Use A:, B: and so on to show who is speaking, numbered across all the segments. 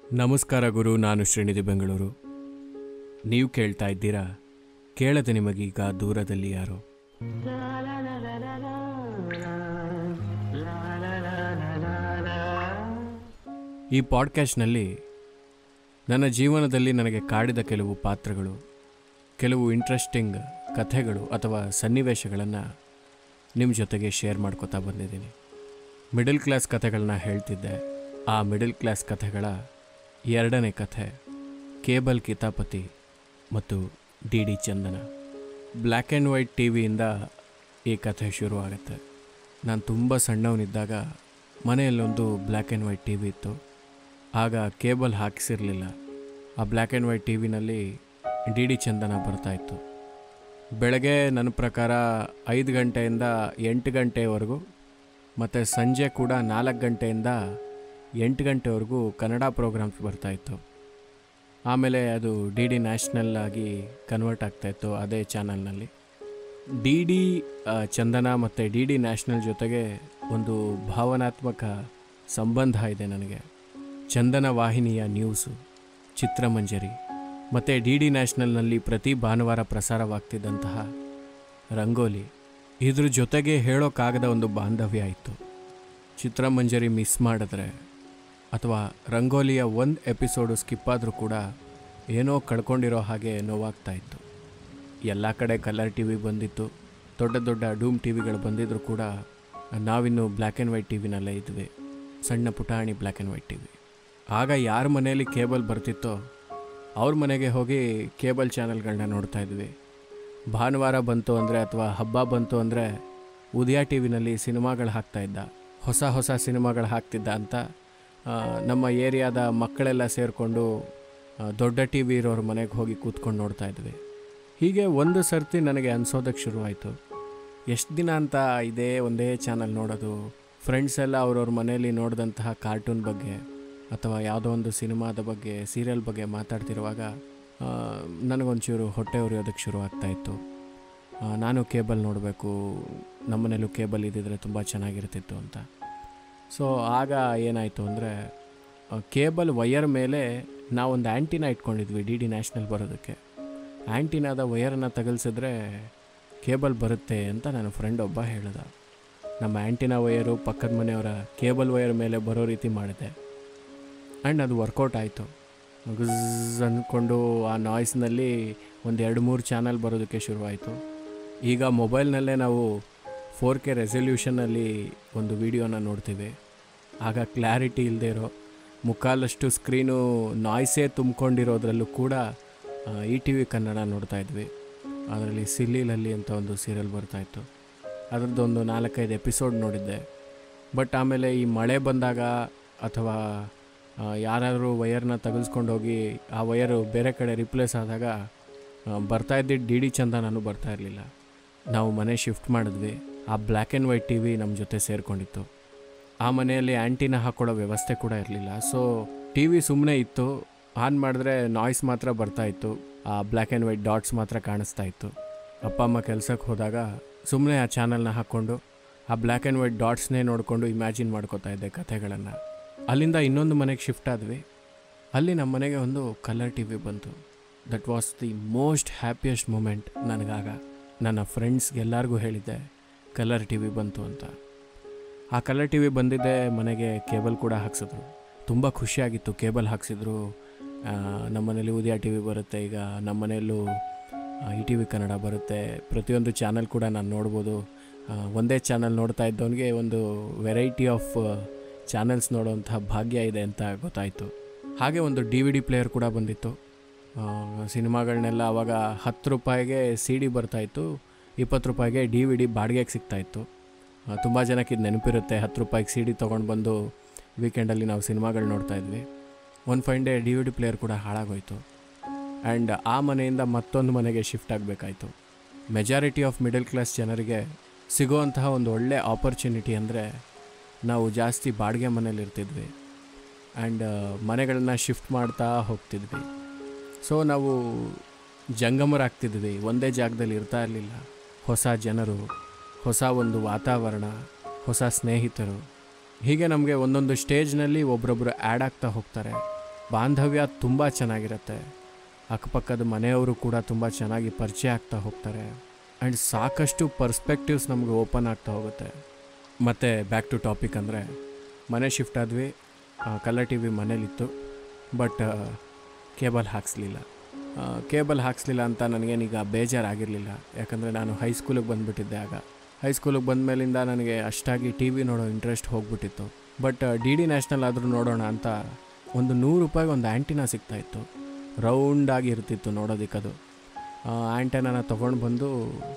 A: ನಮಸ್ಕಾರ ಗುರು ನಾನು ಶ್ರೀನಿಧಿ ಬೆಂಗಳೂರು ನೀವು ಕೇಳ್ತಾ ಇದ್ದೀರಾ ಕೇಳದೆ ನಿಮಗೀಗ ದೂರದಲ್ಲಿ ಯಾರೋ ಈ ಪಾಡ್ಕ್ಯಾಸ್ಟ್ನಲ್ಲಿ ನನ್ನ ಜೀವನದಲ್ಲಿ ನನಗೆ ಕಾಡಿದ ಕೆಲವು ಪಾತ್ರಗಳು ಕೆಲವು ಇಂಟ್ರೆಸ್ಟಿಂಗ್ ಕಥೆಗಳು ಅಥವಾ ಸನ್ನಿವೇಶಗಳನ್ನು ನಿಮ್ಮ ಜೊತೆಗೆ ಶೇರ್ ಮಾಡ್ಕೋತಾ ಬಂದಿದ್ದೀನಿ ಮಿಡಲ್ ಕ್ಲಾಸ್ ಕಥೆಗಳನ್ನ ಹೇಳ್ತಿದ್ದೆ ಆ ಮಿಡಲ್ ಕ್ಲಾಸ್ ಕಥೆಗಳ ಎರಡನೇ ಕಥೆ ಕೇಬಲ್ ಕಿತಾಪತಿ ಮತ್ತು D D Chandana black and white T ವಿಯಿಂದ ಈ ಕಥೆ ಶುರು ಆಗುತ್ತೆ ನಾನು ತುಂಬ ಸಣ್ಣವನಿದ್ದಾಗ ಮನೆಯಲ್ಲೊಂದು black and white T V ಇತ್ತು ಆಗ ಕೇಬಲ್ ಹಾಕಿಸಿರಲಿಲ್ಲ ಆ ಬ್ಲ್ಯಾಕ್ ಆ್ಯಂಡ್ ವೈಟ್ ಟಿ ವಿನಲ್ಲಿ ಡಿ ಡಿ ಚಂದನ ಬರ್ತಾಯಿತ್ತು ಬೆಳಗ್ಗೆ ನನ್ನ ಪ್ರಕಾರ ಐದು ಗಂಟೆಯಿಂದ ಎಂಟು ಗಂಟೆವರೆಗೂ ಮತ್ತು ಸಂಜೆ ಕೂಡ ನಾಲ್ಕು ಗಂಟೆಯಿಂದ ಎಂಟು ಗಂಟೆವರೆಗೂ ಕನ್ನಡ ಪ್ರೋಗ್ರಾಮ್ಸ್ ಬರ್ತಾಯಿತ್ತು ಆಮೇಲೆ ಅದು ಡಿ ಡಿ ನ್ಯಾಷನಲ್ ಆಗಿ ಕನ್ವರ್ಟ್ ಆಗ್ತಾಯಿತ್ತು ಅದೇ ಚಾನಲ್ನಲ್ಲಿ ಡಿ ಡಿ ಚಂದನ ಮತ್ತು ಡಿ ಡಿ ನ್ಯಾಷನಲ್ ಜೊತೆಗೆ ಒಂದು ಭಾವನಾತ್ಮಕ ಸಂಬಂಧ ಇದೆ ನನಗೆ ಚಂದನ ವಾಹಿನಿಯ ನ್ಯೂಸು ಚಿತ್ರಮಂಜರಿ ಮತ್ತು ಡಿ ಡಿ ನ್ಯಾಷನಲ್ನಲ್ಲಿ ಪ್ರತಿ ಭಾನುವಾರ ಪ್ರಸಾರವಾಗ್ತಿದ್ದಂತಹ ರಂಗೋಲಿ ಇದ್ರ ಜೊತೆಗೆ ಹೇಳೋಕ್ಕಾಗದ ಒಂದು ಬಾಂಧವ್ಯ ಇತ್ತು ಚಿತ್ರಮಂಜರಿ ಮಿಸ್ ಮಾಡಿದ್ರೆ ಅಥವಾ ರಂಗೋಲಿಯ ಒಂದು ಎಪಿಸೋಡು ಸ್ಕಿಪ್ ಆದರೂ ಕೂಡ ಏನೋ ಕಳ್ಕೊಂಡಿರೋ ಹಾಗೆ ನೋವಾಗ್ತಾ ಇತ್ತು ಎಲ್ಲ ಕಡೆ ಕಲರ್ ಟಿ ವಿ ಬಂದಿತ್ತು ದೊಡ್ಡ ದೊಡ್ಡ ಡೂಮ್ ಟಿ ವಿಗಳು ಬಂದಿದ್ದರೂ ಕೂಡ ನಾವಿನ್ನು ಬ್ಲ್ಯಾಕ್ ಆ್ಯಂಡ್ ವೈಟ್ ಟಿ ವಿನಲ್ಲೇ ಇದ್ವಿ ಸಣ್ಣ ಪುಟಾಣಿ black and white T V ಆಗ ಯಾರ ಮನೆಯಲ್ಲಿ ಕೇಬಲ್ ಬರ್ತಿತ್ತೋ ಅವ್ರ ಮನೆಗೆ ಹೋಗಿ ಕೇಬಲ್ ಚಾನಲ್ಗಳನ್ನ ನೋಡ್ತಾ ಇದ್ವಿ ಭಾನುವಾರ ಬಂತು ಅಂದರೆ ಅಥವಾ ಹಬ್ಬ ಬಂತು ಅಂದರೆ ಉದಯ ಟಿ ವಿನಲ್ಲಿ ಸಿನಿಮಾಗಳು ಹಾಕ್ತಾ ಇದ್ದ ಹೊಸ ಹೊಸ ಸಿನಿಮಾಗಳು ಹಾಕ್ತಿದ್ದ ಅಂತ ಆ, ನಮ್ಮ ಏರಿಯಾದ ಮಕ್ಕಳೆಲ್ಲ ಸೇರಿಕೊಂಡು ದೊಡ್ಡ ಟಿ ವಿ ಇರೋರ ಮನೆಗೆ ಹೋಗಿ ಕೂತ್ಕೊಂಡು ನೋಡ್ತಾ ಇದ್ವಿ ಹೀಗೆ ಒಂದು ಸರ್ತಿ ನನಗೆ ಅನ್ಸೋದಕ್ಕೆ ಶುರುವಾಯಿತು ಎಷ್ಟು ದಿನ ಅಂತ ಇದೇ ಒಂದೇ ಚಾನಲ್ ನೋಡೋದು ಫ್ರೆಂಡ್ಸ್ ಎಲ್ಲ ಅವ್ರವ್ರ ಮನೆಯಲ್ಲಿ ನೋಡಿದಂತಹ ಕಾರ್ಟೂನ್ ಬಗ್ಗೆ ಅಥವಾ ಯಾವುದೋ ಒಂದು ಸಿನಿಮಾದ ಬಗ್ಗೆ ಸೀರಿಯಲ್ ಬಗ್ಗೆ ಮಾತಾಡ್ತಿರುವಾಗ ಆ, ನನಗೊಂಚೂರು ಹೊಟ್ಟೆ ಉರಿಯೋದಕ್ಕೆ ಶುರು ಆಗ್ತಾ ಇತ್ತು ಆ, ನಾನು ಕೇಬಲ್ ನೋಡಬೇಕು ನಮ್ಮನೇಲೂ ಕೇಬಲ್ ಇದ್ದಿದ್ರೆ ತುಂಬ ಚೆನ್ನಾಗಿರ್ತಿತ್ತು ಅಂತ ಸೊ ಆಗ ಏನಾಯಿತು ಅಂದರೆ ಕೇಬಲ್ ವಯರ್ ಮೇಲೆ ನಾವೊಂದು ಆ್ಯಂಟಿನ ಇಟ್ಕೊಂಡಿದ್ವಿ ಡಿ ಡಿ ನ್ಯಾಷನಲ್ ಬರೋದಕ್ಕೆ ಆ್ಯಂಟಿನಾದ ವಯರನ್ನು ತಗಲ್ಸಿದ್ರೆ ಕೇಬಲ್ ಬರುತ್ತೆ ಅಂತ ನನ್ನ ಫ್ರೆಂಡ್ ಒಬ್ಬ ಹೇಳ್ದ ನಮ್ಮ ಆ್ಯಂಟಿನ ವಯರು ಪಕ್ಕದ ಮನೆಯವರ ಕೇಬಲ್ ವಯರ್ ಮೇಲೆ ಬರೋ ರೀತಿ ಮಾಡಿದೆ ಆ್ಯಂಡ್ ಅದು ವರ್ಕೌಟ್ ಆಯಿತು ಗುಜ್ ಅಂದ್ಕೊಂಡು ಆ ನಾಯ್ಸ್ನಲ್ಲಿ ಒಂದು ಎರಡು ಮೂರು ಚಾನಲ್ ಬರೋದಕ್ಕೆ ಶುರುವಾಯಿತು ಈಗ ಮೊಬೈಲ್ನಲ್ಲೇ ನಾವು ಫೋರ್ ಕೆ ರೆಸಲ್ಯೂಷನಲ್ಲಿ ಒಂದು ವಿಡಿಯೋನ ನೋಡ್ತೀವಿ ಆಗ ಕ್ಲಾರಿಟಿ ಇಲ್ಲದೆ ಇರೋ ಮುಕ್ಕಾಲಷ್ಟು ಸ್ಕ್ರೀನು ನಾಯ್ಸೇ ತುಂಬಿಕೊಂಡಿರೋದ್ರಲ್ಲೂ ಕೂಡ ಇ ಟಿ ವಿ ಕನ್ನಡ ನೋಡ್ತಾ ಇದ್ವಿ ಅದರಲ್ಲಿ ಸಿಲ್ಲಿಲಲ್ಲಿ ಅಂತ ಒಂದು ಸೀರಿಯಲ್ ಬರ್ತಾಯಿತ್ತು ಅದರದ್ದೊಂದು ನಾಲ್ಕೈದು ಎಪಿಸೋಡ್ ನೋಡಿದ್ದೆ ಬಟ್ ಆಮೇಲೆ ಈ ಮಳೆ ಬಂದಾಗ ಅಥವಾ ಯಾರಾದರೂ ವಯರ್ನ ತಗಲ್ಸ್ಕೊಂಡು ಹೋಗಿ ಆ ವಯರು ಬೇರೆ ಕಡೆ ರಿಪ್ಲೇಸ್ ಆದಾಗ ಆ, ಬರ್ತಾ ಇದ್ದಿದ್ದು ಡಿ ಡಿ ಚಂದ ನಾನು ಬರ್ತಾ ಇರಲಿಲ್ಲ ನಾವು ಮನೆ ಶಿಫ್ಟ್ ಮಾಡಿದ್ವಿ ಆ black and white T V ನಮ್ಮ ಜೊತೆ ಸೇರಿಕೊಂಡಿತ್ತು ಆ ಮನೆಯಲ್ಲಿ ಆ್ಯಂಟಿನ ಹಾಕ್ಕೊಳ್ಳೋ ವ್ಯವಸ್ಥೆ ಕೂಡ ಇರಲಿಲ್ಲ ಸೊ ಟಿ ವಿ ಸುಮ್ಮನೆ ಇತ್ತು ಆನ್ ಮಾಡಿದ್ರೆ ನಾಯ್ಸ್ ಮಾತ್ರ ಬರ್ತಾ ಇತ್ತು ಆ ಬ್ಲ್ಯಾಕ್ ಆ್ಯಂಡ್ ವೈಟ್ ಡಾಟ್ಸ್ ಮಾತ್ರ ಕಾಣಿಸ್ತಾ ಇತ್ತು ಅಪ್ಪ ಅಮ್ಮ ಕೆಲಸಕ್ಕೆ ಹೋದಾಗ ಸುಮ್ಮನೆ ಆ ಚಾನಲ್ನ ಹಾಕ್ಕೊಂಡು ಆ ಬ್ಲ್ಯಾಕ್ ಆ್ಯಂಡ್ ವೈಟ್ ಡಾಟ್ಸ್ನೇ ನೋಡಿಕೊಂಡು ಇಮ್ಯಾಜಿನ್ ಮಾಡ್ಕೋತಾ ಇದ್ದೆ ಕಥೆಗಳನ್ನು ಅಲ್ಲಿಂದ ಇನ್ನೊಂದು ಮನೆಗೆ ಶಿಫ್ಟ್ ಆದ್ವಿ ಅಲ್ಲಿ ನಮ್ಮ ಮನೆಗೆ ಒಂದು ಕಲರ್ ಟಿ ವಿ ಬಂತು that was the most happiest moment ನನಗಾಗ ನನ್ನ ಫ್ರೆಂಡ್ಸ್ಗೆಲ್ಲರಿಗೂ ಹೇಳಿದ್ದೆ ಕಲರ್ ಟಿ ವಿ ಬಂತು ಅಂತ ಆ ಕಲರ್ ಟಿ ವಿ ಬಂದಿದ್ದೆ ಮನೆಗೆ ಕೇಬಲ್ ಕೂಡ ಹಾಕ್ಸಿದ್ರು ತುಂಬ ಖುಷಿಯಾಗಿತ್ತು ಕೇಬಲ್ ಹಾಕ್ಸಿದ್ರು ಆ, ನಮ್ಮ ಮನೇಲಿ ಉದಯ ಟಿ ವಿ ಬರುತ್ತೆ ಈಗ ನಮ್ಮ ಮನೆಯಲ್ಲೂ ಇ ಟಿ ವಿ ಕನ್ನಡ ಬರುತ್ತೆ ಪ್ರತಿಯೊಂದು ಚಾನಲ್ ಕೂಡ ನಾನು ನೋಡ್ಬೋದು ಆ, ಒಂದೇ ಚಾನಲ್ ನೋಡ್ತಾ ಇದ್ದವನಿಗೆ ಒಂದು ವೆರೈಟಿ ಆಫ್ ಚಾನಲ್ಸ್ ನೋಡೋವಂಥ ಭಾಗ್ಯ ಇದೆ ಅಂತ ಗೊತ್ತಾಯಿತು ಹಾಗೆ ಒಂದು ಡಿ ವಿ ಡಿ ಪ್ಲೇಯರ್ ಕೂಡ ಬಂದಿತ್ತು ಆ, ಸಿನಿಮಾಗಳನ್ನೆಲ್ಲ ಆವಾಗ ಹತ್ತು ರೂಪಾಯಿಗೆ ಸಿ ಡಿ ಬರ್ತಾಯಿತ್ತು ಇಪ್ಪತ್ತು ರೂಪಾಯಿಗೆ ಡಿ ವಿ ಡಿ ಬಾಡಿಗೆಗೆ ಸಿಗ್ತಾಯಿತ್ತು ತುಂಬ ಜನಕ್ಕೆ ಇದು ನೆನಪಿರುತ್ತೆ ಹತ್ತು ರೂಪಾಯಿಗೆ ಸಿ ಡಿ ತೊಗೊಂಡು ಬಂದು ವೀಕೆಂಡಲ್ಲಿ ನಾವು ಸಿನಿಮಾಗಳು ನೋಡ್ತಾ ಇದ್ವಿ ಒಂದು fine day D V D player ಕೂಡ ಹಾಳಾಗೋಯ್ತು ಆ್ಯಂಡ್ ಆ ಮನೆಯಿಂದ ಮತ್ತೊಂದು ಮನೆಗೆ ಶಿಫ್ಟ್ ಆಗಬೇಕಾಯಿತು ಮೆಜಾರಿಟಿ ಆಫ್ ಮಿಡಲ್ ಕ್ಲಾಸ್ ಜನರಿಗೆ ಸಿಗುವಂತಹ ಒಂದು ಒಳ್ಳೆ ಆಪರ್ಚುನಿಟಿ ಅಂದರೆ ನಾವು ಜಾಸ್ತಿ ಬಾಡಿಗೆ ಮನೇಲಿ ಇರ್ತಿದ್ವಿ ಆ್ಯಂಡ್ ಮನೆಗಳನ್ನ ಶಿಫ್ಟ್ ಮಾಡ್ತಾ ಹೋಗ್ತಿದ್ವಿ ಸೊ ನಾವು ಜಂಗಮರಾಗ್ತಿದ್ವಿ ಒಂದೇ ಜಾಗದಲ್ಲಿ ಇರ್ತಾ ಇರಲಿಲ್ಲ ಹೊಸ ಜನರು ಹೊಸ ಒಂದು ವಾತಾವರಣ ಹೊಸ ಸ್ನೇಹಿತರು ಹೀಗೆ ನಮಗೆ ಒಂದೊಂದು ಸ್ಟೇಜ್ನಲ್ಲಿ ಒಬ್ರೊಬ್ರು ಆ್ಯಡ್ ಆಗ್ತಾ ಹೋಗ್ತಾರೆ ಬಾಂಧವ್ಯ ತುಂಬ ಚೆನ್ನಾಗಿರುತ್ತೆ ಅಕ್ಕಪಕ್ಕದ ಮನೆಯವರು ಕೂಡ ತುಂಬ ಚೆನ್ನಾಗಿ ಪರಿಚಯ ಆಗ್ತಾ ಹೋಗ್ತಾರೆ ಆ್ಯಂಡ್ ಸಾಕಷ್ಟು ಪರ್ಸ್ಪೆಕ್ಟಿವ್ಸ್ ನಮಗೆ ಓಪನ್ ಆಗ್ತಾ ಹೋಗುತ್ತೆ ಮತ್ತು ಬ್ಯಾಕ್ ಟು ಟಾಪಿಕ್ ಅಂದರೆ ಮನೆ ಶಿಫ್ಟ್ ಆದ್ವಿ ಕಲರ್ ಟಿ ವಿ ಮನೇಲಿತ್ತು ಬಟ್ ಕೇಬಲ್ ಹಾಕ್ಸ್ಲಿಲ್ಲ ಕೇಬಲ್ ಹಾಕ್ಸ್ಲಿಲ್ಲ ಅಂತ ನನಗೇನೀಗ ಬೇಜಾರಾಗಿರಲಿಲ್ಲ ಯಾಕಂದರೆ ನಾನು ಹೈಸ್ಕೂಲಿಗೆ ಬಂದುಬಿಟ್ಟಿದ್ದೆ ಆಗ ಹೈಸ್ಕೂಲಿಗೆ ಬಂದ ಮೇಲಿಂದ ನನಗೆ ಅಷ್ಟಾಗಿ ಟಿ ವಿ ನೋಡೋ ಇಂಟ್ರೆಸ್ಟ್ ಹೋಗ್ಬಿಟ್ಟಿತ್ತು ಬಟ್ ಡಿ ಡಿ ನ್ಯಾಷನಲ್ ಆದರೂ ನೋಡೋಣ ಅಂತ ಒಂದು ನೂರು ರೂಪಾಯಿಗೆ ಒಂದು ಆ್ಯಂಟಿನಾ ಸಿಗ್ತಾಯಿತ್ತು ರೌಂಡಾಗಿ ಇರ್ತಿತ್ತು ನೋಡೋದಕ್ಕದು ಆ್ಯಂಟೆನಾನ ತೊಗೊಂಡು ಬಂದು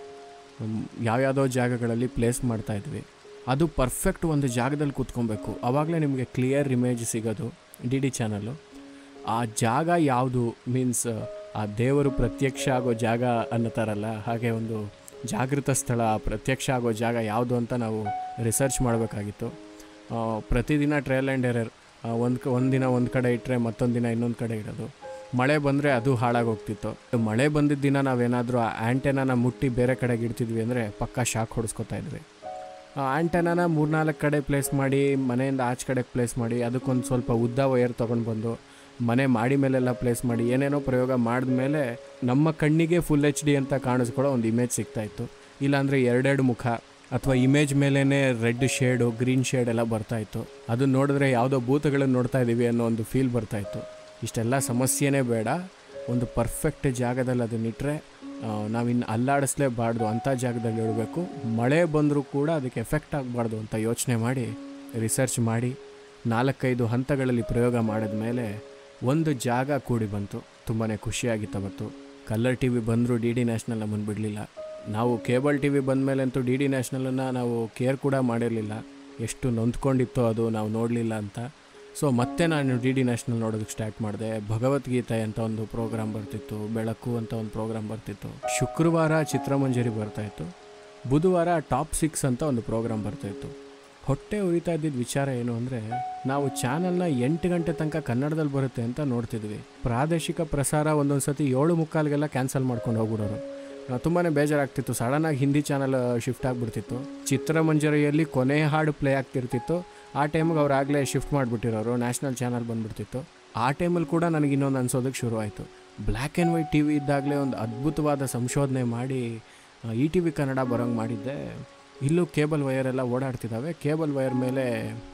A: ಮ್, ಯಾವ್ಯಾವುದೋ ಜಾಗಗಳಲ್ಲಿ ಪ್ಲೇಸ್ ಮಾಡ್ತಾಯಿದ್ವಿ ಅದು ಪರ್ಫೆಕ್ಟ್ ಒಂದು ಜಾಗದಲ್ಲಿ ಕೂತ್ಕೊಬೇಕು ಆವಾಗಲೇ ನಿಮಗೆ ಕ್ಲಿಯರ್ ಇಮೇಜ್ ಸಿಗೋದು ಡಿ ಡಿ ಚಾನಲ್ಲು ಆ ಜಾಗ ಯಾವುದು ಮೀನ್ಸ್ ಆ ದೇವರು ಪ್ರತ್ಯಕ್ಷ ಆಗೋ ಜಾಗ ಅನ್ನತಾರಲ್ಲ ಹಾಗೆ ಒಂದು ಜಾಗೃತ ಸ್ಥಳ ಪ್ರತ್ಯಕ್ಷ ಆಗೋ ಜಾಗ ಯಾವುದು ಅಂತ ನಾವು ರಿಸರ್ಚ್ ಮಾಡಬೇಕಾಗಿತ್ತು ಆ, ಪ್ರತಿದಿನ ಟ್ರಯಲ್ ಆ್ಯಂಡ್ ಎರರ್ ಒಂದು ಒಂದು ದಿನ ಒಂದು ಕಡೆ ಇಟ್ಟರೆ ಮತ್ತೊಂದು ದಿನ ಇನ್ನೊಂದು ಕಡೆ ಇಡೋದು ಮಳೆ ಬಂದರೆ ಅದು ಹಾಳಾಗೋಗ್ತಿತ್ತು ಮಳೆ ಬಂದಿದ್ದ ದಿನ ನಾವೇನಾದರೂ ಆ ಆ್ಯಂಟೆನಾನ ಮುಟ್ಟಿ ಬೇರೆ ಕಡೆಗೆ ಇಡ್ತಿದ್ವಿ ಅಂದರೆ ಪಕ್ಕಾ ಶಾಕ್ ಹೊಡೆಸ್ಕೊತಾ ಇದ್ವಿ ಆ ಆ್ಯಂಟೆನಾನ ಮೂರ್ನಾಲ್ಕು ಕಡೆ ಪ್ಲೇಸ್ ಮಾಡಿ ಮನೆಯಿಂದ ಆಚೆ ಕಡೆಗೆ ಪ್ಲೇಸ್ ಮಾಡಿ ಅದಕ್ಕೊಂದು ಸ್ವಲ್ಪ ಉದ್ದ ವಯರ್ ತೊಗೊಂಡು ಬಂದು ಮನೆ ಮಾಡಿ ಮೇಲೆಲ್ಲ ಪ್ಲೇಸ್ ಮಾಡಿ ಏನೇನೋ ಪ್ರಯೋಗ ಮಾಡಿದ್ಮೇಲೆ ನಮ್ಮ ಕಣ್ಣಿಗೆ ಫುಲ್ ಎಚ್ ಡಿ ಅಂತ ಕಾಣಿಸ್ಕೊಳ್ಳೋ ಒಂದು ಇಮೇಜ್ ಸಿಗ್ತಾಯಿತ್ತು ಇಲ್ಲಾಂದರೆ ಎರಡೆರಡು ಮುಖ ಅಥವಾ ಇಮೇಜ್ ಮೇಲೇ ರೆಡ್ ಶೇಡು ಗ್ರೀನ್ ಶೇಡ್ ಎಲ್ಲ ಬರ್ತಾಯಿತ್ತು ಅದನ್ನ ನೋಡಿದ್ರೆ ಯಾವುದೋ ಭೂತಗಳನ್ನು ನೋಡ್ತಾ ಇದ್ದೀವಿ ಅನ್ನೋ ಒಂದು ಫೀಲ್ ಬರ್ತಾಯಿತ್ತು ಇಷ್ಟೆಲ್ಲ ಸಮಸ್ಯೆನೇ ಬೇಡ ಒಂದು ಪರ್ಫೆಕ್ಟ್ ಜಾಗದಲ್ಲಿ ಅದನ್ನಿಟ್ಟರೆ ನಾವಿನ್ನು ಅಲ್ಲಾಡಿಸ್ಲೇಬಾರ್ದು ಅಂಥ ಜಾಗದಲ್ಲಿ ಇಡಬೇಕು ಮಳೆ ಬಂದರೂ ಕೂಡ ಅದಕ್ಕೆ ಎಫೆಕ್ಟ್ ಆಗಬಾರ್ದು ಅಂತ ಯೋಚನೆ ಮಾಡಿ ರಿಸರ್ಚ್ ಮಾಡಿ ನಾಲ್ಕೈದು ಹಂತಗಳಲ್ಲಿ ಪ್ರಯೋಗ ಮಾಡಿದ ಮೇಲೆ ಒಂದು ಜಾಗ ಕೂಡಿ ಬಂತು ತುಂಬಾ ಖುಷಿಯಾಗಿತ್ತು ಅವತ್ತು ಕಲರ್ ಟಿ ವಿ ಬಂದರೂ ಡಿ ಡಿ ನ್ಯಾಷನಲ್ ನಮ್ಮನ್ನು ಬಿಡಲಿಲ್ಲ ನಾವು ಕೇಬಲ್ ಟಿ ವಿ ಬಂದ ಮೇಲೆ ಅಂತೂ ಡಿ ಡಿ ನ್ಯಾಷನಲನ್ನು ನಾವು ಕೇರ್ ಕೂಡ ಮಾಡಿರಲಿಲ್ಲ ಎಷ್ಟು ನೊಂದ್ಕೊಂಡಿತ್ತೋ ಅದು ನಾವು ನೋಡಲಿಲ್ಲ ಅಂತ ಸೊ ಮತ್ತೆ ನಾನು ಡಿ ಡಿ ನ್ಯಾಷನಲ್ ನೋಡೋದಕ್ಕೆ ಸ್ಟಾರ್ಟ್ ಮಾಡಿದೆ ಭಗವದ್ಗೀತೆ ಅಂತ ಒಂದು ಪ್ರೋಗ್ರಾಮ್ ಬರ್ತಿತ್ತು ಬೆಳಕು ಅಂತ ಒಂದು ಪ್ರೋಗ್ರಾಮ್ ಬರ್ತಿತ್ತು ಶುಕ್ರವಾರ ಚಿತ್ರಮಂಜರಿ ಬರ್ತಾಯಿತ್ತು ಬುಧವಾರ ಟಾಪ್ ಸಿಕ್ಸ್ ಅಂತ ಒಂದು ಪ್ರೋಗ್ರಾಮ್ ಬರ್ತಾಯಿತ್ತು ಹೊಟ್ಟೆ ಉರಿತಾ ಇದ್ದಿದ್ದ ವಿಚಾರ ಏನು ಅಂದರೆ ನಾವು ಚಾನಲ್ನ ಎಂಟು ಗಂಟೆ ತನಕ ಕನ್ನಡದಲ್ಲಿ ಬರುತ್ತೆ ಅಂತ ನೋಡ್ತಿದ್ವಿ ಪ್ರಾದೇಶಿಕ ಪ್ರಸಾರ ಒಂದೊಂದು ಸತಿ ಏಳು ಮುಕ್ಕಾಲ್ಗೆಲ್ಲ ಕ್ಯಾನ್ಸಲ್ ಮಾಡ್ಕೊಂಡು ಹೋಗ್ಬಿಡೋರು ತುಂಬಾ ಬೇಜಾರಾಗ್ತಿತ್ತು ಸಡನ್ನಾಗಿ ಹಿಂದಿ ಚಾನಲ್ ಶಿಫ್ಟ್ ಆಗಿಬಿಡ್ತಿತ್ತು ಚಿತ್ರಮಂಜರಿಯಲ್ಲಿ ಕೊನೆ ಹಾಡು ಪ್ಲೇ ಆಗ್ತಿರ್ತಿತ್ತು ಆ ಟೈಮಿಗೆ ಅವ್ರು ಆಗಲೇ ಶಿಫ್ಟ್ ಮಾಡಿಬಿಟ್ಟಿರೋರು ನ್ಯಾಷನಲ್ ಚಾನಲ್ ಬಂದ್ಬಿಡ್ತಿತ್ತು ಆ ಟೈಮಲ್ಲಿ ಕೂಡ ನನಗೆ ಇನ್ನೊಂದು ಅನ್ಸೋದಕ್ಕೆ ಶುರುವಾಯಿತು black and white T V ಇದ್ದಾಗಲೇ ಒಂದು ಅದ್ಭುತವಾದ ಸಂಶೋಧನೆ ಮಾಡಿ ಇ ಟಿ ವಿ ಕನ್ನಡ ಬರೋಂಗೆ ಮಾಡಿದ್ದೆ ಇಲ್ಲೂ ಕೇಬಲ್ ವಯರೆಲ್ಲ ಓಡಾಡ್ತಿದ್ದಾವೆ ಕೇಬಲ್ ವಯರ್ ಮೇಲೆ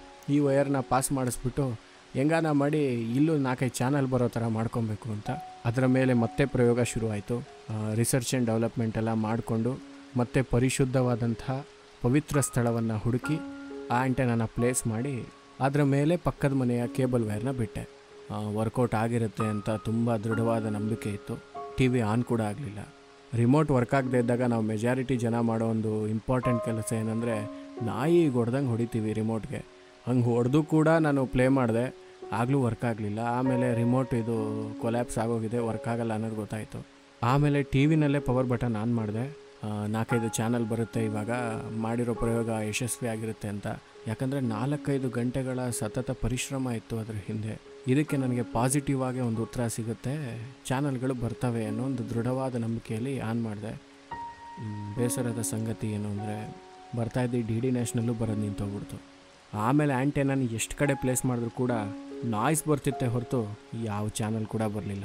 A: ಈ ವಯರ್ನ ಪಾಸ್ ಮಾಡಿಸ್ಬಿಟ್ಟು ಹೆಂಗಾನ ಮಾಡಿ ಇಲ್ಲೂ ನಾಲ್ಕೈದು ಚಾನಲ್ ಬರೋ ಥರ ಮಾಡ್ಕೊಬೇಕು ಅಂತ ಅದರ ಮೇಲೆ ಮತ್ತೆ ಪ್ರಯೋಗ ಶುರುವಾಯಿತು ರಿಸರ್ಚ್ ಆ್ಯಂಡ್ ಡೆವಲಪ್ಮೆಂಟ್ ಎಲ್ಲ ಮಾಡಿಕೊಂಡು ಮತ್ತೆ ಪರಿಶುದ್ಧವಾದಂಥ ಪವಿತ್ರ ಸ್ಥಳವನ್ನು ಹುಡುಕಿ ಆ ಆ್ಯಂಟೆನಾನ ಪ್ಲೇಸ್ ಮಾಡಿ ಅದರ ಮೇಲೆ ಪಕ್ಕದ ಮನೆಯ ಕೇಬಲ್ ವೈರ್ನ ಬಿಟ್ಟೆ ವರ್ಕೌಟ್ ಆಗಿರುತ್ತೆ ಅಂತ ತುಂಬ ದೃಢವಾದ ನಂಬಿಕೆ ಇತ್ತು ಟಿ ವಿ ಆನ್ ಕೂಡ ಆಗಲಿಲ್ಲ ರಿಮೋಟ್ ವರ್ಕ್ ಆಗದೆ ಇದ್ದಾಗ ನಾವು ಮೆಜಾರಿಟಿ ಜನ ಮಾಡೋ ಒಂದು ಇಂಪಾರ್ಟೆಂಟ್ ಕೆಲಸ ಏನಂದರೆ ನಾಯಿ ಹೊಡ್ದಂಗೆ ಹೊಡಿತೀವಿ ರಿಮೋಟ್ಗೆ ಹಂಗೆ ಹೊಡೆದು ಕೂಡ ನಾನು ಪ್ಲೇ ಮಾಡಿದೆ ಆಗಲೂ ವರ್ಕ್ ಆಗಲಿಲ್ಲ ಆಮೇಲೆ ರಿಮೋಟ್ ಇದು ಕೊಲ್ಯಾಪ್ಸ್ ಆಗೋಗಿದೆ ವರ್ಕ್ ಆಗಲ್ಲ ಅನ್ನೋದು ಗೊತ್ತಾಯಿತು ಆಮೇಲೆ ಟಿ ವಿನಲ್ಲೇ ಪವರ್ ಬಟನ್ ಆನ್ ಮಾಡಿದೆ ನಾಲ್ಕೈದು ಚಾನಲ್ ಬರುತ್ತೆ ಇವಾಗ ಮಾಡಿರೋ ಪ್ರಯೋಗ ಯಶಸ್ವಿ ಆಗಿರುತ್ತೆ ಅಂತ ಯಾಕಂದರೆ ನಾಲ್ಕೈದು ಗಂಟೆಗಳ ಸತತ ಪರಿಶ್ರಮ ಇತ್ತು ಅದರ ಹಿಂದೆ ಇದಕ್ಕೆ ನನಗೆ ಪಾಸಿಟಿವ್ ಆಗಿ ಒಂದು ಉತ್ತರ ಸಿಗುತ್ತೆ ಚಾನಲ್ಗಳು ಬರ್ತವೆ ಅನ್ನೋ ಒಂದು ದೃಢವಾದ ನಂಬಿಕೆಯಲ್ಲಿ ಆನ್ ಮಾಡಿದೆ ಮ್, ಬೇಸರದ ಸಂಗತಿ ಏನು ಅಂದರೆ ಬರ್ತಾಯಿದ್ದು ಡಿ ಡಿ ನ್ಯಾಷನಲ್ಲೂ ಬರೋದು ನಿಂತೋಗ್ಬಿಡ್ತು ಆಮೇಲೆ ಆ್ಯಂಟೆನಾನ ಎಷ್ಟು ಕಡೆ ಪ್ಲೇಸ್ ಮಾಡಿದ್ರು ಕೂಡ ನಾಯ್ಸ್ ಬರ್ತಿತ್ತೆ ಹೊರತು ಯಾವ ಚಾನಲ್ ಕೂಡ ಬರಲಿಲ್ಲ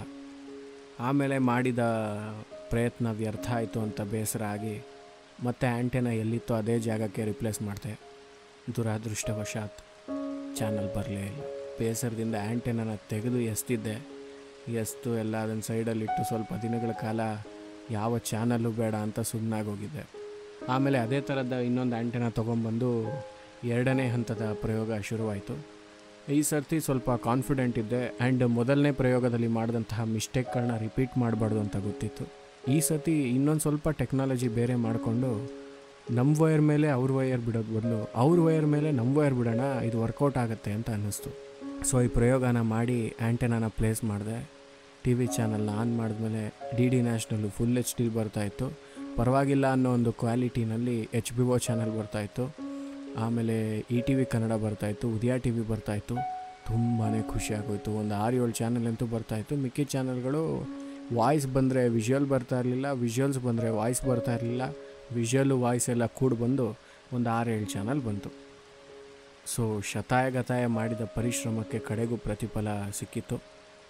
A: ಆಮೇಲೆ ಮಾಡಿದ ಪ್ರಯತ್ನ ವ್ಯರ್ಥ ಆಯಿತು ಅಂತ ಬೇಸರ ಆಗಿ ಮತ್ತೆ ಆ್ಯಂಟೆನ ಎಲ್ಲಿತ್ತೋ ಅದೇ ಜಾಗಕ್ಕೆ ರಿಪ್ಲೇಸ್ ಮಾಡಿದೆ ದುರಾದೃಷ್ಟವಶಾತ್ ಚಾನಲ್ ಬರಲೇ ಇಲ್ಲ ಬೇಸರದಿಂದ ಆ್ಯಂಟೆನನ ತೆಗೆದು ಎಸ್ತಿದ್ದೆ ಎಸ್ತು ಎಲ್ಲ ಅದನ್ನು ಸೈಡಲ್ಲಿಟ್ಟು ಸ್ವಲ್ಪ ದಿನಗಳ ಕಾಲ ಯಾವ ಚಾನಲ್ಲು ಬೇಡ ಅಂತ ಸುಮ್ಮನಾಗೋಗಿದ್ದೆ ಆಮೇಲೆ ಅದೇ ಥರದ ಇನ್ನೊಂದು ಆ್ಯಂಟೆನ ತೊಗೊಂಬಂದು ಎರಡನೇ ಹಂತದ ಪ್ರಯೋಗ ಶುರುವಾಯಿತು ಈ ಸರ್ತಿ ಸ್ವಲ್ಪ ಕಾನ್ಫಿಡೆಂಟ್ ಇದ್ದೆ ಆ್ಯಂಡ್ ಮೊದಲನೇ ಪ್ರಯೋಗದಲ್ಲಿ ಮಾಡಿದಂತಹ ಮಿಸ್ಟೇಕ್ಗಳನ್ನ ರಿಪೀಟ್ ಮಾಡಬಾರ್ದು ಅಂತ ಗೊತ್ತಿತ್ತು ಈ ಸತಿ ಇನ್ನೊಂದು ಸ್ವಲ್ಪ ಟೆಕ್ನಾಲಜಿ ಬೇರೆ ಮಾಡಿಕೊಂಡು ನಮ್ಮ ವಯರ್ ಮೇಲೆ ಅವ್ರ ವಯರ್ ಬಿಡೋದು ಬದಲು ಅವ್ರ ವಯರ್ ಮೇಲೆ ನಮ್ಮ ವಯರ್ ಬಿಡೋಣ ಇದು ವರ್ಕೌಟ್ ಆಗುತ್ತೆ ಅಂತ ಅನ್ನಿಸ್ತು ಸೊ ಈ ಪ್ರಯೋಗನ ಮಾಡಿ ಆ್ಯಂಟೆನಾನ ಪ್ಲೇಸ್ ಮಾಡಿದೆ ಟಿ ವಿ ಚಾನಲ್ನ ಆನ್ ಮಾಡಿದ್ಮೇಲೆ D D National full H D ಬರ್ತಾಯಿತ್ತು ಪರವಾಗಿಲ್ಲ ಅನ್ನೋ ಒಂದು ಕ್ವಾಲಿಟಿನಲ್ಲಿ ಎಚ್ ಬಿ ಒ ಚಾನಲ್ ಬರ್ತಾಯಿತ್ತು ಆಮೇಲೆ ಇ ಟಿ ವಿ ಕನ್ನಡ ಬರ್ತಾಯಿತ್ತು ಉದಯ ಟಿ ವಿ ಬರ್ತಾಯಿತ್ತು ತುಂಬಾ ಖುಷಿ ಆಗೋಯ್ತು ಒಂದು ಆರು ಏಳು ಚಾನಲ್ ಅಂತೂ ಬರ್ತಾಯಿತ್ತು ಮಿಕ್ಕಿ ಚಾನಲ್ಗಳು ವಾಯ್ಸ್ ಬಂದರೆ ವಿಜುವಲ್ ಬರ್ತಾ ಇರಲಿಲ್ಲ ವಿಜುವಲ್ಸ್ ಬಂದರೆ ವಾಯ್ಸ್ ಬರ್ತಾ ಇರಲಿಲ್ಲ ವಿಜುವಲ್ಲು ವಾಯ್ಸ್ ಎಲ್ಲ ಕೂಡಿ ಬಂದು ಒಂದು ಆರು ಏಳು ಚಾನಲ್ ಬಂತು ಸೊ ಶತಾಯ ಗತಾಯ ಮಾಡಿದ ಪರಿಶ್ರಮಕ್ಕೆ ಕಡೆಗೂ ಪ್ರತಿಫಲ ಸಿಕ್ಕಿತ್ತು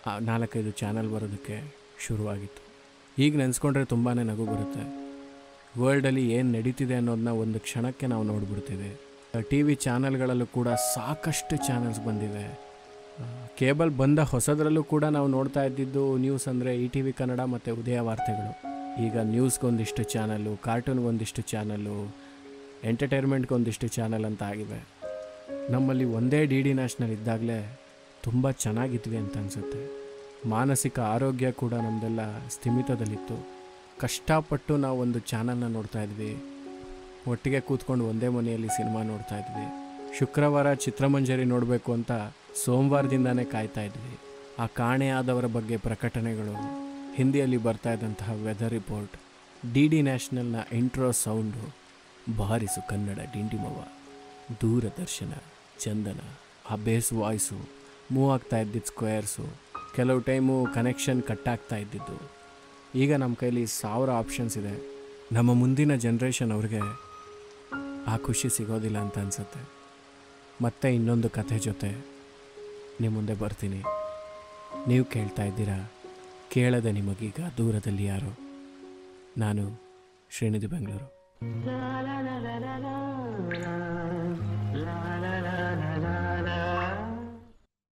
A: ಆ ನಾಲ್ಕೈದು ಚಾನಲ್ ಬರೋದಕ್ಕೆ ಶುರುವಾಗಿತ್ತು ಈಗ ನೆನೆಸ್ಕೊಂಡ್ರೆ ತುಂಬಾ ನಗು ಬರುತ್ತೆ ವರ್ಲ್ಡಲ್ಲಿ ಏನು ನಡೀತಿದೆ ಅನ್ನೋದನ್ನ ಒಂದು ಕ್ಷಣಕ್ಕೆ ನಾವು ನೋಡ್ಬಿಡ್ತೀವಿ ಟಿ ವಿ ಚಾನಲ್ಗಳಲ್ಲೂ ಕೂಡ ಸಾಕಷ್ಟು ಚಾನಲ್ಸ್ ಬಂದಿವೆ ಆ, ಕೇಬಲ್ ಬಂದ ಹೊಸದರಲ್ಲೂ ಕೂಡ ನಾವು ನೋಡ್ತಾ ಇದ್ದಿದ್ದು ನ್ಯೂಸ್ ಅಂದರೆ ಇ ಟಿ ವಿ ಕನ್ನಡ ಮತ್ತು ಉದಯ ವಾರ್ತೆಗಳು ಈಗ ನ್ಯೂಸ್ಗೊಂದಿಷ್ಟು ಚಾನಲ್ಲು ಕಾರ್ಟೂನ್ಗೊಂದಿಷ್ಟು ಚಾನಲ್ಲು ಎಂಟರ್ಟೈನ್ಮೆಂಟ್ಗೊಂದಿಷ್ಟು ಚಾನಲ್ ಅಂತ ಆಗಿವೆ ನಮ್ಮಲ್ಲಿ ಒಂದೇ ಡಿ ಡಿ ನ್ಯಾಷನಲ್ ಇದ್ದಾಗಲೇ ತುಂಬ ಚೆನ್ನಾಗಿದ್ವಿ ಅಂತ ಅನಿಸುತ್ತೆ ಮಾನಸಿಕ ಆರೋಗ್ಯ ಕೂಡ ನಮ್ಮದೆಲ್ಲ ಸ್ಥಿಮಿತದಲ್ಲಿತ್ತು ಕಷ್ಟಪಟ್ಟು ನಾವು ಒಂದು ಚಾನಲ್ನ ನೋಡ್ತಾ ಇದ್ವಿ ಒಟ್ಟಿಗೆ ಕೂತ್ಕೊಂಡು ಒಂದೇ ಮನೆಯಲ್ಲಿ ಸಿನಿಮಾ ನೋಡ್ತಾ ಇದ್ವಿ ಶುಕ್ರವಾರ ಚಿತ್ರಮಂಜರಿ ನೋಡಬೇಕು ಅಂತ ಸೋಮವಾರದಿಂದಾನೇ ಕಾಯ್ತಾ ಇದ್ವಿ ಆ ಕಾಣೆಯಾದವರ ಬಗ್ಗೆ ಪ್ರಕಟಣೆಗಳು ಹಿಂದಿಯಲ್ಲಿ ಬರ್ತಾ ಇದ್ದಂತಹ ವೆದರ್ ರಿಪೋರ್ಟ್ ಡಿ ಡಿ ನ್ಯಾಷನಲ್ನ ಇಂಟ್ರೋ ಸೌಂಡು ಬಾರಿಸು ಕನ್ನಡ ಡಿಂಡಿಮವ ದೂರದರ್ಶನ ಚಂದನ ಆ ಬೇಸ್ ವಾಯ್ಸು ಮೂವ್ ಆಗ್ತಾ ಇದ್ದಿದ್ದು ಸ್ಕ್ವೇರ್ಸು ಕೆಲವು ಟೈಮು ಕನೆಕ್ಷನ್ ಕಟ್ ಆಗ್ತಾ ಇದ್ದಿದ್ದು ಈಗ ನಮ್ಮ ಕೈಲಿ ಸಾವಿರ ಆಪ್ಷನ್ಸ್ ಇದೆ ನಮ್ಮ ಮುಂದಿನ ಜನ್ರೇಷನ್ ಅವ್ರಿಗೆ ಆ ಖುಷಿ ಸಿಗೋದಿಲ್ಲ ಅಂತ ಅನಿಸುತ್ತೆ ಮತ್ತೆ ಇನ್ನೊಂದು ಕಥೆ ಜೊತೆ ನಿಮ್ಮ ಮುಂದೆ ಬರ್ತೀನಿ ನೀವು ಕೇಳ್ತಾ ಇದ್ದೀರಾ ಕೇಳದೆ ನಿಮಗೀಗ ದೂರದಲ್ಲಿ ಯಾರು ನಾನು Srinidhi Bengaluru
B: la la la la la la la la la la